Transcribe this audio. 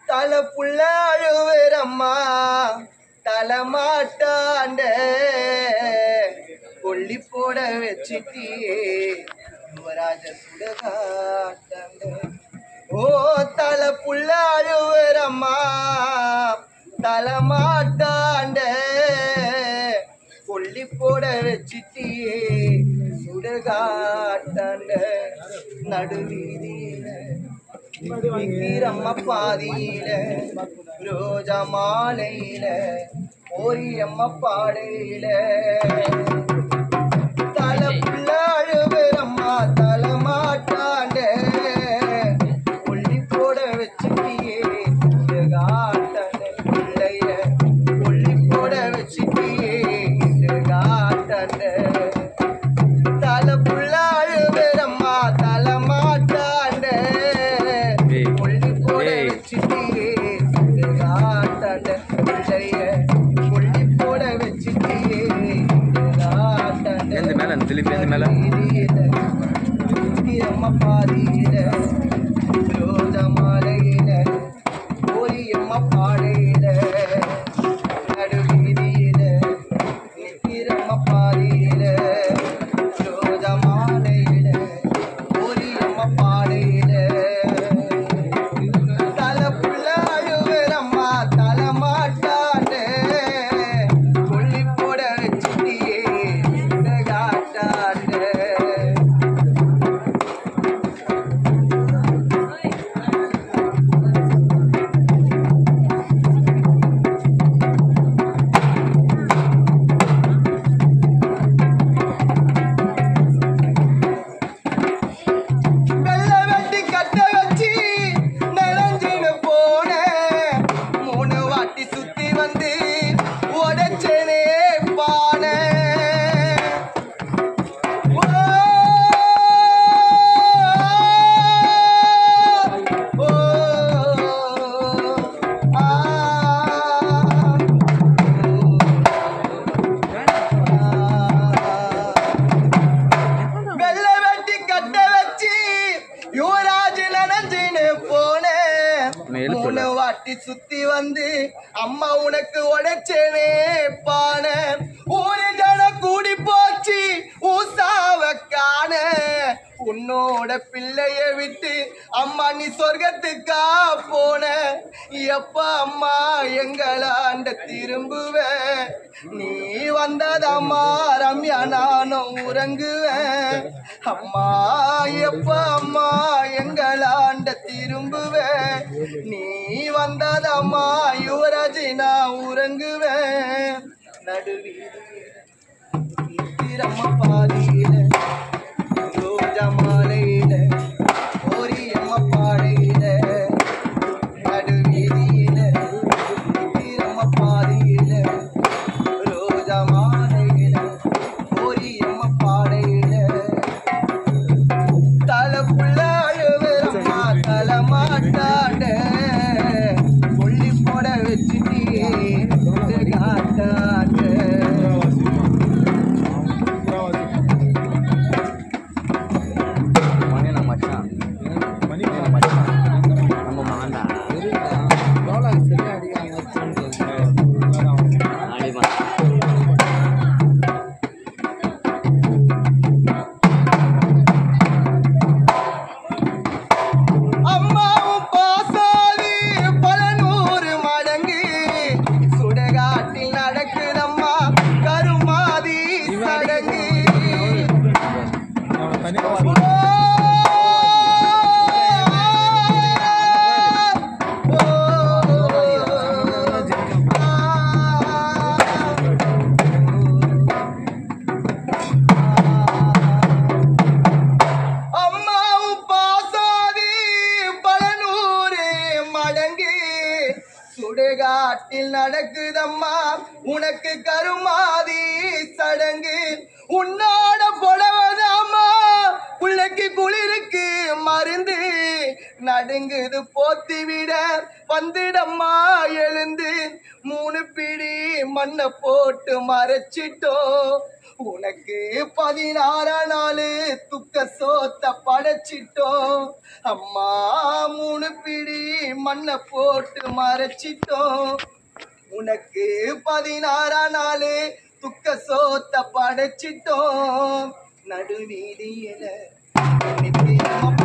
தலை புள்ள அழுவுறம்மா தலைமாட்டாண்ட கொல்லி போட வச்சிட்டியே யுவராஜ சுடகாட்டாண்ட ஓ தலை புள்ள அழுவுறம்மா தலைமாட்டாண்ட கொல்லி போட வச்சிட்டியே சுடுகாட்டாண்ட நடுவீதியில விக்கிரம்ம பாதியில ரோஜா மாலையில ஓரியம்ம பாடையில தலை புள்ள அழுவுறம்மா தலை மாட்டாண்ட கொல்லி போட வச்சிட்டியே சுடுகாட்டாண்ட பிள்ளைய கொல்லி போட வச்சிட்டியே சுடுகாட்டாண்ட தலை புள்ள அழுவுறம்மா தலை மாட்டாண்ட ஏய், கொல்லி போட ஏய். வச்சிட்டியே சுடுகாட்டாண்ட பிள்ளைய கொல்லி போட வச்சிட்டியே சுடுகாட்டாண்ட எந்த மேல திருப்பி எந்த மேல அம்மா பாதியில ரோஜா மாலையில ஓரியம்மா பாடையில நடுவீதியில நிக்கிறம்மா பாதியில ரோஜா மாலையில ஓரியம்மா பாடையில தலை புள்ள அழுவுறம்மா தலை மாட்டானே கொல்லி போட வச்சிட்டியே காட்டாண்டே வெள்ளை வெட்டி கட்ட வச்சு நனைஞ்சுன்னு போனேன் மூணு வாட்டி சுத்தி வந்து உடைச்சனே பானை ஓ, ஓ, ஆ, வெள்ளை வெட்டி கட்ட வச்சு யுவராஜ் நனைஞ்சுன்னு போனேன் மேல சொல்லு. மூணு வாட்டி சுத்தி வந்து அம்மா உனக்கு உடைச்சேனே பானை ஊரு ஜன கூடி போச்சு ஊசாவ காண உன்னோட பிள்ளைய விட்டு அம்மா நீ சொர்க்கத்துக்கா போன எப்ப அம்மா எங்களாண்ட திரும்புவேன் நீ வந்ததம்மா ரம்யா நானும் உறங்குவேன் அம்மா எப்ப அம்மா எங்களாண்ட திரும்புவேன் நீ வந்ததம்மா யுவராஜ் நான் உறங்குவேன் நடுவீரம்மா பாதியில ரோஜா மாலையில ஓரியம்மா பாடையில நடுவீதியில நிக்கிறம்மா பாதியில ரோஜா மாலையில ஓரியம்மா பாடையில தலை புள்ள அழுவுறம்மா தலை மாட்டாட கொல்லி போட வச்சுட்டியே காட்டாட்ட மணி நம்ம மச்சான் நம்ம மச்சான் நம்ம மாண்டா ஆடிமா அம்மாவும் பாசாலி பல நூறு மடங்கு சுடகாட்டில் நடக்குதம்மா கருமாதி சடங்கு அம்மாவும் பாசாதி பல நூறு மடங்கு சுடுகாட்டில் நடக்குதம்மா உனக்கு கருமாதி சடங்கு உன்னோட புடவதாம்மா புள்ளைக்கு குளிருக்கு மருந்து நடுங்குது போத்தி விட வந்துடம்மா எழுந்து மூணு பிடி மண்ணை போட்டு மறைச்சிட்டோம் உனக்கு பதினாறாம் நாள் துக்க சோத்த படைச்சிட்டோம் அம்மா மூணு பிடி மண்ணை போட்டு மறைச்சிட்டோம் உனக்கு பதினாறாம் நாள் துக்க சோத்த படைச்சிட்டோம் நடுவீதியில நித்தியமா